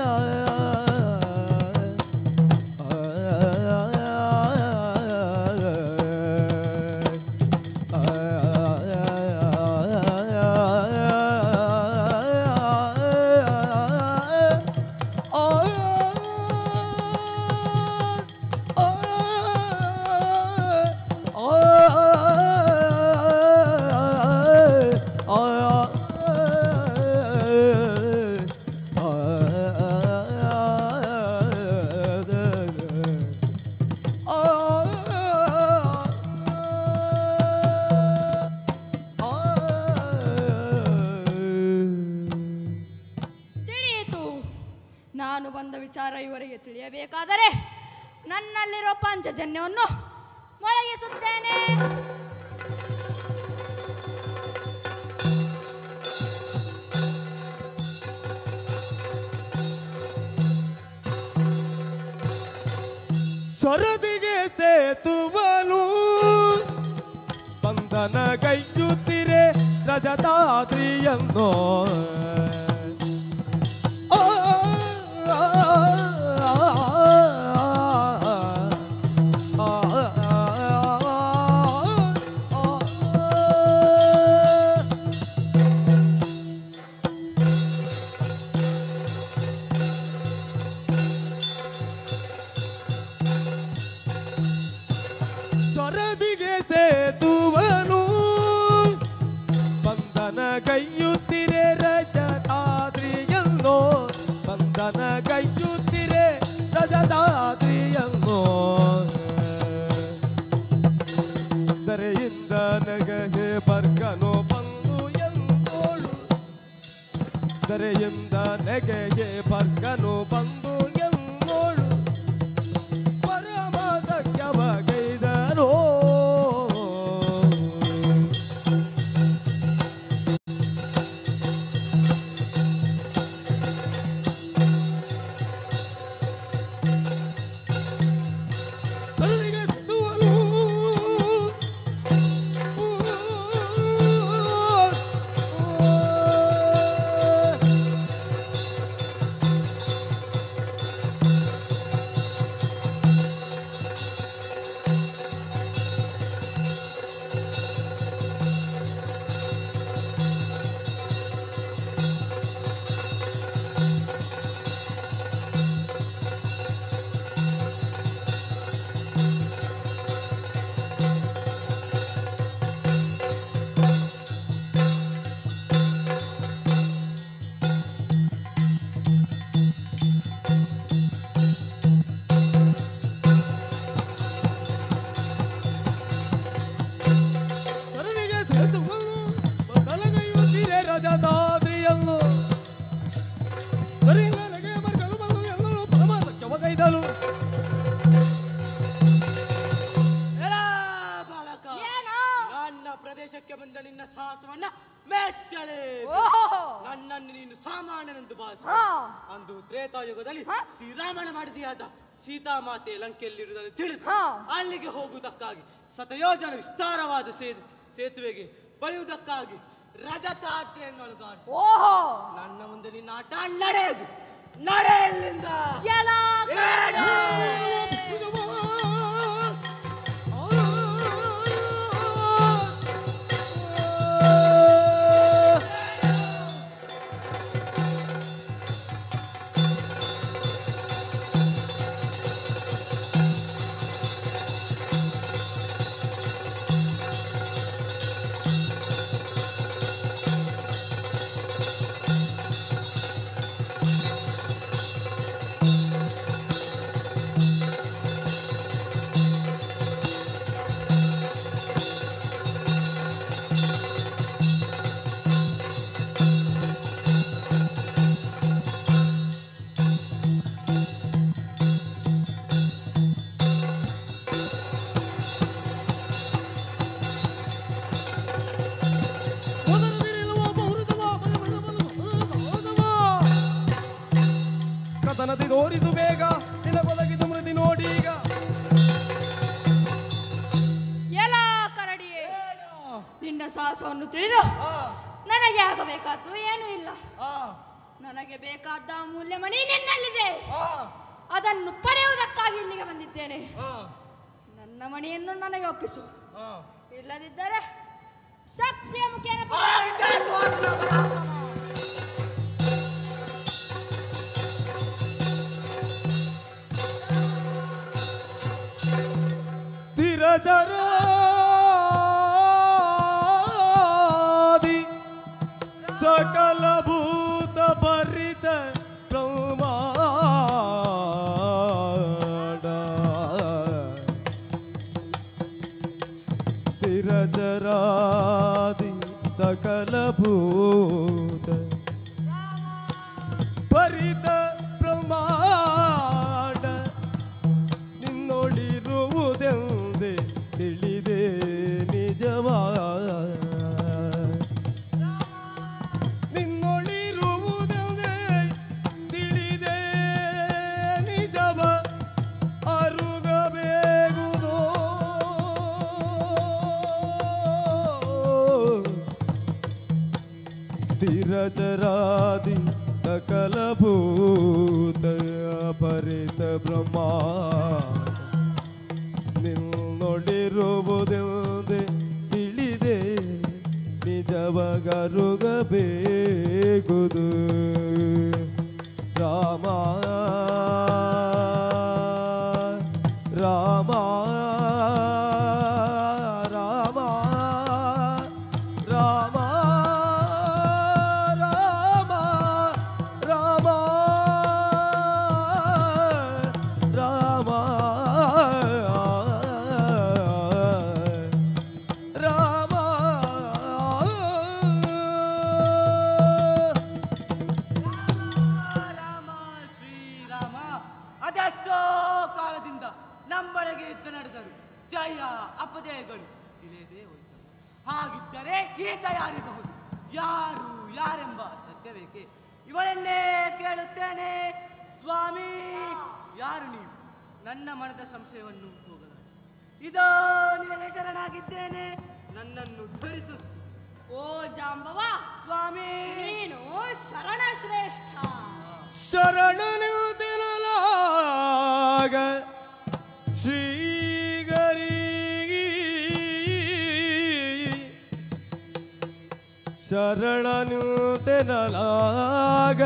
ತಿಳಿಯಿತು ನಾನು ಬಂದ ವಿಚಾರ ಇವರಿಗೆ ತಿಳಿಯಬೇಕಾದರೆ ನನ್ನಲ್ಲಿರುವ ಪಾಂಚಜನ್ಯವನ್ನು ಮೊಳಗಿಸುತ್ತೇನೆ ಸರದಿಗೆ ಸೇತುವನು ಬಂಧನ ಕೈಯುತ್ತಿರೆ ರಜತಾದ್ರಿಯನ್ನು ಆ, ಆ, ಆ, ಆ, ಆ, ಬರ್ಗನು ಬಂದು ಎಂದೋಳು ದರೆಯಿಂದ ನೆಗೆಗೆ ಬರ್ಗನು ಬಂದು ಎಂದೋಳು ಪರಮದಗ್ಯವಗೈದರೋ ಸಲ್ಲಿಗೆ ಸುತ್ತುವಲು ಸರಣಿಗೆ ಸೇತುವನ್ನು ಬದಲಗೈಯುತ್ತೀರೆ ರಜತಾದ್ರಿಯಲ್ಲು ಸರಿಂಗನೆಗೆ ಬರ್ಗಲು ಬಂದು ಎಲ್ಲರೂ ಪರಮದಗ್ಯವಗೈದಳು ಎಲಾ ಬಾಲಕ ಏನೋ ನನ್ನ ಪ್ರದೇಶಕ್ಕೆ ಬಂದ ನಿನ್ನ ಸಾಹಸವನ್ನ ಮೆಚ್ಚಲೆ ಓಹೋ ನನ್ನನ್ನು ನೀನು ಸಾಮಾನ್ಯನೆಂದು ಭಾವಿಸ ಹಾ. ಅಂದು ತ್ರೇತಾಯುಗದಲ್ಲಿ ಹಾ? ಶ್ರೀರಾಮನ ಮಾಡಿದೆಯಾದ ಸೀತಾಮಾತೆ ಲಂಕೆಯಲ್ಲಿರುವುದನ್ನು ತಿಳಿದು ಹಾ. ಅಲ್ಲಿಗೆ ಹೋಗುವುದಕ್ಕಾಗಿ ಶತಯೋಜನ ವಿಸ್ತಾರವಾದ ಸೇತು ಸೇತುವೆಗೆ ಬಳಿಯುವುದಕ್ಕಾಗಿ ರಜತಾತ್ರೆಯನ್ನೊಳಗಾಡಿಸಿ ಓಹೋ ನನ್ನ ಮುಂದೆ ನಿನ್ನ ಆಟ ನಡೆಯುದು ನಡೆಯಲ್ಲಿಂದ ಎಲ್ಲ ಏನು? ಕಥನದಿ ತೋರಿಸು ಬೇಗ ನಿನಗೊದಗಿದು ಮೃದಿ ನೋಡೀಗ ಎಲ್ಲ ಕರಡಿಯೇ ನಿನ್ನ ಸಾಹಸವನ್ನು ತಿಳಿದು ನನಗೆ ಆಗಬೇಕಾದ್ದು ಏನೂ ಇಲ್ಲ ನನಗೆ ಬೇಕಾದ ಅಮೂಲ್ಯ ಮಣಿ ನಿನ್ನಲ್ಲಿದೆ ಅದನ್ನು ಪಡೆಯುವುದಕ್ಕಾಗಿ ಇಲ್ಲಿಗೆ ಬಂದಿದ್ದೇನೆ ನನ್ನ ಮಣಿಯನ್ನು ನನಗೆ ಒಪ್ಪಿಸು ಇಲ್ಲದಿದ್ದರೆ ಶಕ್ತಿಯ ಮುಖೇನ ಸ್ಥಿರ ಜರಾದಿ ಸಕಲ ಭೂತ ಭರಿತ ಬ್ರಹ್ಮಾಂಡ ಸ್ಥಿರ ಜರಾದಿ ಸಕಲ ಭೂತ ಭರಿತ ಬ್ರಹ್ಮಾಂಡ ನಿನ್ನೊಳಿರುವುದೆಂದೇ ತಿಳಿದೆ ನಿಜವಾ ನಿನ್ನೊಳಿರುವುದೆಂದೇ ತಿಳಿದೆ ನಿಜವ ಅರುಗಬೇಗುದೋ ಸ್ಥಿರ ಚರಾದಿ ಸಕಲ ಭೂತ ಪರಿತ ಬ್ರಹ್ಮ ನಿನ್ನೊಡಿರುವುದೆಂದೆ ತಿಳಿದೆ ನಿಜವಗರುಗಬೇಗುದು ರಾಮ ರಾಮ ರಾಮ ರಾಮ ರಾಮ ರಾಮ ರಾಮ ರಾಮ ಆದರೆ ಈತ ಯಾರಿರಬಹುದು ಯಾರು ಯಾರೆಂಬ ಸತ್ಯವೇಕೆ ಇವಳನ್ನೇ ಕೇಳುತ್ತೇನೆ ಸ್ವಾಮಿ ಯಾರು ನೀವು ನನ್ನ ಮನದ ಸಂಶಯವನ್ನು ಹೋಗಲಾಡಿಸಿ ಇದೋ ನಿನಗೆ ಶರಣಾಗಿದ್ದೇನೆ ನನ್ನನ್ನು ಧರಿಸು ಓ ಜಾಂಬವ ಸ್ವಾಮಿ ನೀನು ಶರಣ ಶ್ರೇಷ್ಠ ಶರಣನು ತಿನ್ನಲಾಗ ಶ್ರೀಗರಿ ಶರಣನು ತೆನಲಾಗ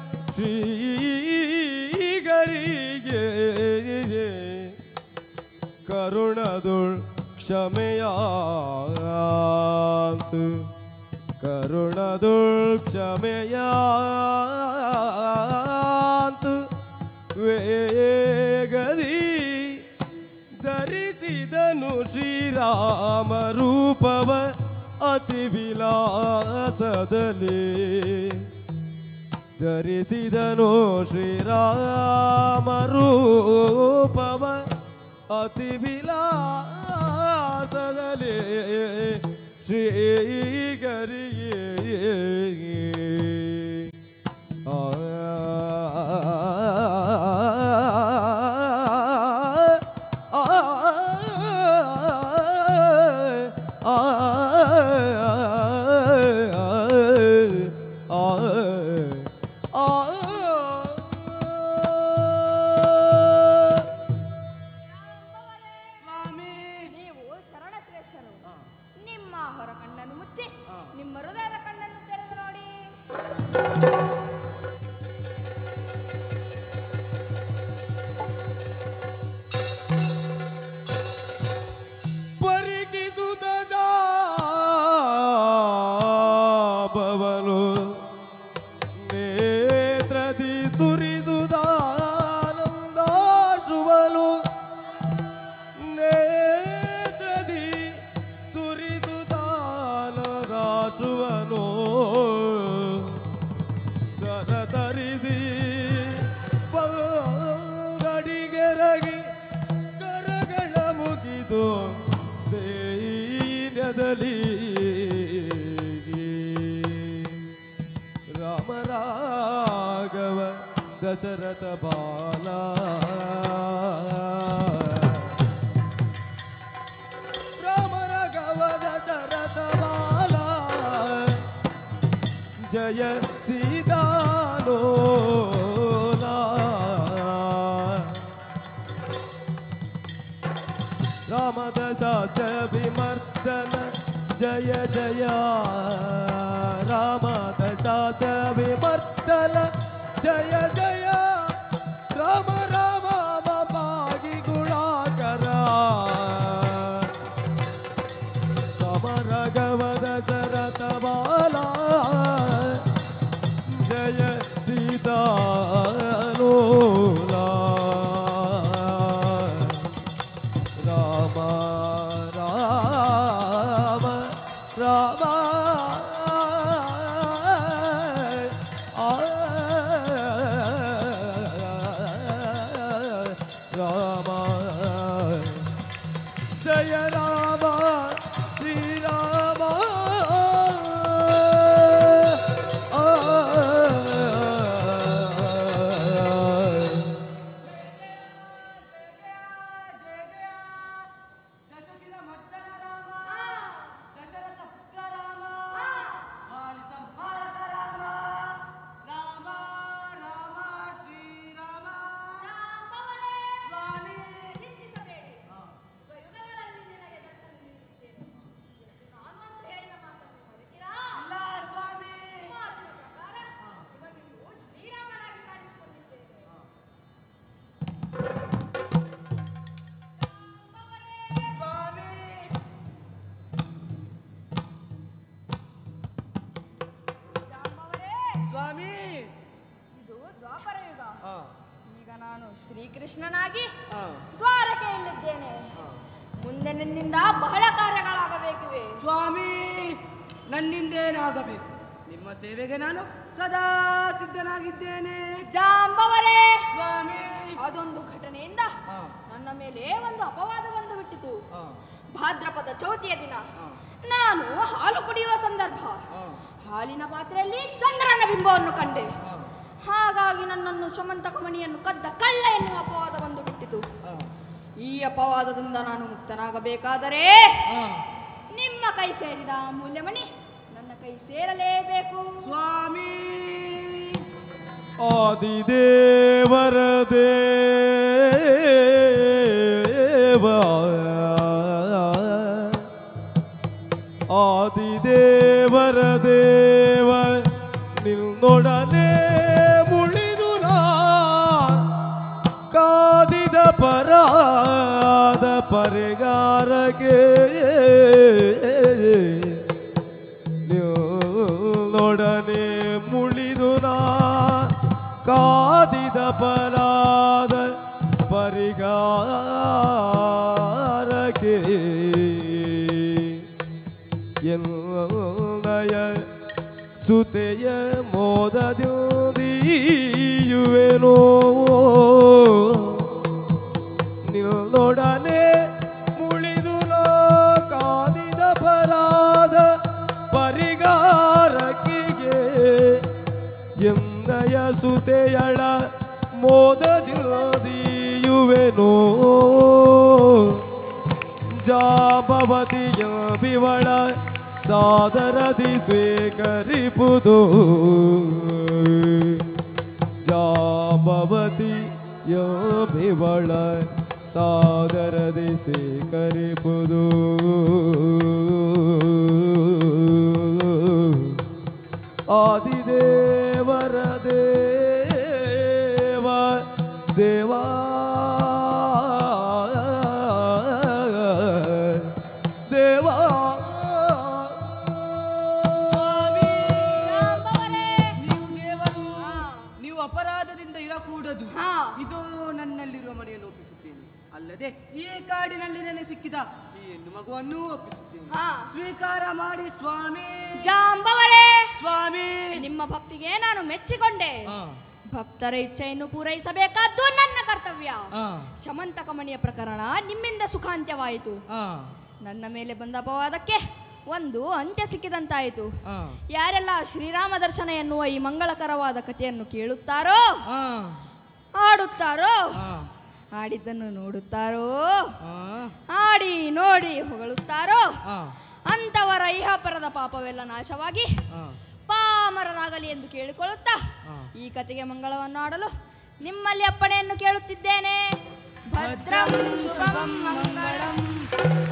ಶ್ರೀಗರಿಗೆ ಕರುಣದುಳ್ ಕ್ಷಮೆಯಾಂತು ಕರುಣದುಳ್ ಕ್ಷಮೆಯಾಂತು ವೇಗದಿ ಧರಿಸಿದನು ಶ್ರೀರಾಮ ರೂಪವ ಅತಿ ವಿಲಾಸದಲ್ಲಿ ಧರಿಸಿದನು ಶ್ರೀರಾಮ ರೂಪವ ಅತಿ ವಿಲಾಸದಲ್ಲಿ ಶ್ರೀಗರಿಯೇ ಆ ಸ್ವಾಮಿ ನೀವು ಶರಣ ಶ್ರೇಷ್ಠರು ನಿಮ್ಮ ಹೊರ ಕಣ್ಣನ್ನು ಮುಚ್ಚಿ ನಿಮ್ಮ ಹೃದಯದ ಕಣ್ಣನ್ನು ತೆರೆದು ನೋಡಿ ಪರಿಕಿಸುತ್ತ ಬವನು ನೇತ್ರದಿ ಸುರಿಸುದಾನಂದಾಶುವನು ನೇತ್ರದಿ ಸುರಿಸುದಾನದಾಶುವನು ಕರತರಿಸಿ ಗಡಿಗೆರಗಿ ಕರಗಳ ಮುಗಿದು ದೈನ್ಯದಲ್ಲಿ ರಾಮ ರಾಘವ ದಶರಥ ಬಾಲ ರಾಮ ರಾಘವ ದಶರಥ ಬಾಲ ಜಯ ಸೀತಾಲೋಲ ರಾಮದಸಾಸ ವಿಮರ್ದನ ಜಯ ಜಯ ರಾಮದಸಾಸ ವಿಮರ್ದನ ಜಯ ಜಯ ರಾಮ ರಾಮ ಪಾಗಿ ಗುಣಾಕರ ಸಮರ ಗವದ ಸರತ ಬಾಲ ಜಯ ಸೀತಾಲೋಲ ರಾಮ ರಾಮ ರಾಮ ಆ ರಾಮ ಜಯ ರಾಮ ಶ್ರೀರಾಮ ದಶಶಿಲ ಮರ್ದನ ರಾಮ ದಶರಥ ಪುತ್ರ ರಾಮ ವಾಲಿ ಸಂಹಾರಕ ರಾಮ ರಾಮ ರಾಮ ಶ್ರೀರಾಮ ಸ್ವಾಮಿ ಚಿಂತಿಸಬೇಡಿ ಯುಗ ಯುಗಗಳಲ್ಲಿ ನಿನಗೆ ದರ್ಶನ ನೀಡುತ್ತೇನೆ ನಾನು ಒಂದು ಹೇಳಿದ ಮಾತನ್ನು ಮರೆತಿರಾ ಇಲ್ಲ ಸ್ವಾಮಿ ಮಾತಿನ ಪ್ರಕಾರ ನಿಮಗೆ ನೀವು ಶ್ರೀರಾಮನಾಗಿ ಕಾಣಿಸಿಕೊಂಡಿದ್ದೇವೆ ಸ್ವಾಮಿ ಜಾಂಬವರೇ, ಸ್ವಾಮಿ ಇದು ದ್ವಾಪರ ಯುಗ ಹಾ ಈಗ ನಾನು ಶ್ರೀಕೃಷ್ಣನಾಗಿ ಹಾ ದ್ವಾರಕೆಯಲ್ಲಿದ್ದೇನೆ ಮುಂದೆ ನಿನ್ನಿಂದ ಬಹಳ ಕಾರ್ಯಗಳಾಗಬೇಕಿವೆ ಸ್ವಾಮಿ ನನ್ನಿಂದೇನಾಗಬೇಕು ನಿಮ್ಮ ಸೇವೆಗೆ ನಾನು ಸದಾ ಸಿದ್ಧನಾಗಿದ್ದೇನೆ ಜಾಂಬವರೇ ಸ್ವಾಮಿ ಅದೊಂದು ಘಟನೆಯಿಂದ ಹಾ ನನ್ನ ಮೇಲೆ ಒಂದು ಅಪವಾದ ಬಂದು ಬಿಟ್ಟಿತು ಹಾ ಭಾದ್ರಪದ ಚೌತಿಯ ದಿನ ನಾನು ಹಾಲು ಕುಡಿಯುವ ಸಂದರ್ಭ ಹಾಲಿನ ಪಾತ್ರೆಯಲ್ಲಿ ಚಂದ್ರನ ಬಿಂಬವನ್ನು ಕಂಡೆ ಹಾಗಾಗಿ ನನ್ನನ್ನು ಶಮಂತಕಮಣಿಯನ್ನು ಕದ್ದ ಕಳ್ಳ ಎನ್ನುವ ಅಪವಾದ ಬಂದು ಬಿಟ್ಟಿತು ಈ ಅಪವಾದದಿಂದ ನಾನು ಮುಕ್ತನಾಗಬೇಕಾದರೆ ನಿಮ್ಮ ಕೈ ಸೇರಿದ ಅಮೂಲ್ಯಮಣಿ ನನ್ನ ಕೈ ಸೇರಲೇಬೇಕು ಸ್ವಾಮಿ ಆದಿದೇವರ ದೇವ ಆದಿದೇವರ ದೇವ ನಿನ್ನೊಡನೆ ಮುಳಿದು ನಾ ಕಾದಿದ ಪರಾದ ಪರಿಗಾರಕ್ಕೆ ನಿನ್ನೊಡನೆ ಮುಳಿದು ನಾ ಕಾದಿದ ಪರಾದ ಪರಿಗಾರಕ್ಕೆ ಎನ್ನಯ ಸುತೆಯ ಮೋದದಿಂದಿಯುವೆನೋ ನಿನ್ನೊಡನೆ ಮುಳಿದು ನಾ ಕಾದಿದ ಪರಾದ ಪರಿಗಾರಕಿಗೆ ಎನ್ನಯ ಸುತೆಯಳ ಮೋದದಿಯುವೆನೋ ಜಾಬವತಿಯ ಬಿವಳ ಸಾದರದಿ ಸ್ವೀಕರಿಪುದು ಜಾಬವತಿಯ ಬಿವಳ ಸಾದರದಿ ಸ್ವೀಕರಿಪುದು ಆದಿದೇವರ ದೇವ ದೇವಾ ದೇವಾ ಜಾಂಬವರೇ. ನೀವು ದೇವರು ಹಾ. ನೀವು ಅಪರಾಧದಿಂದ ಇರಕೂಡದು ಹಾ. ಇದು ನನ್ನಲ್ಲಿರುವ ಮನೆಯನ್ನು ಒಪ್ಪಿಸುತ್ತೇನೆ ಅಲ್ಲದೆ ಈ ಕಾಡಿನಲ್ಲಿ ನೆನೆ ಸಿಕ್ಕಿದ ಈ ಹೆಣ್ಣು ಮಗುವನ್ನು ಒಪ್ಪಿಸುತ್ತೇನೆ ಹಾ. ಸ್ವೀಕಾರ ಮಾಡಿ ಸ್ವಾಮಿ ಜಾಂಬವರೇ ಸ್ವಾಮಿ ನಿಮ್ಮ ಭಕ್ತಿಗೆ ನಾನು ಮೆಚ್ಚಿಕೊಂಡೆ ಹಾ. ಭಕ್ತರ ಇಚ್ಛೆಯನ್ನು ಪೂರೈಸಬೇಕಾದ್ದು ನನ್ನ ಕರ್ತವ್ಯ ಹಾ. ಶಮಂತಕಮಣಿಯ ಪ್ರಕರಣ ನಿಮ್ಮಿಂದ ಸುಖಾಂತ್ಯವಾಯಿತು ಹಾ. ನನ್ನ ಮೇಲೆ ಬಂದ ಅಪವಾದಕ್ಕೆ ಒಂದು ಅಂತ್ಯ ಸಿಕ್ಕಿದಂತಾಯಿತು ಹಾ. ಯಾರೆಲ್ಲ ಶ್ರೀರಾಮ ದರ್ಶನ ಎನ್ನುವ ಈ ಮಂಗಳಕರವಾದ ಕಥೆಯನ್ನು ಕೇಳುತ್ತಾರೋ ಹಾ. ಆಡುತ್ತಾರೋ ಹಾ. ಆಡಿದ್ದನ್ನು ನೋಡುತ್ತಾರೋ ಹಾ. ಆಡಿ ನೋಡಿ ಹೊಗಳುತ್ತಾರೋ ಹಾ. ಅಂತವರ ಇಹಪರದ ಪಾಪವೆಲ್ಲ ನಾಶವಾಗಿ ಹಾ. ಪಾಮರರಾಗಲಿ ಎಂದು ಕೇಳಿಕೊಳ್ಳುತ್ತಾ ಹಾ. ಈ ಕತೆಗೆ ಮಂಗಳವನ್ನು ಆಡಲು ನಿಮ್ಮಲ್ಲಿ ಅಪ್ಪಣೆಯನ್ನು ಕೇಳುತ್ತಿದ್ದೇನೆ ಭದ್ರಂ ಶುಭಂ ಮಂಗಳಂ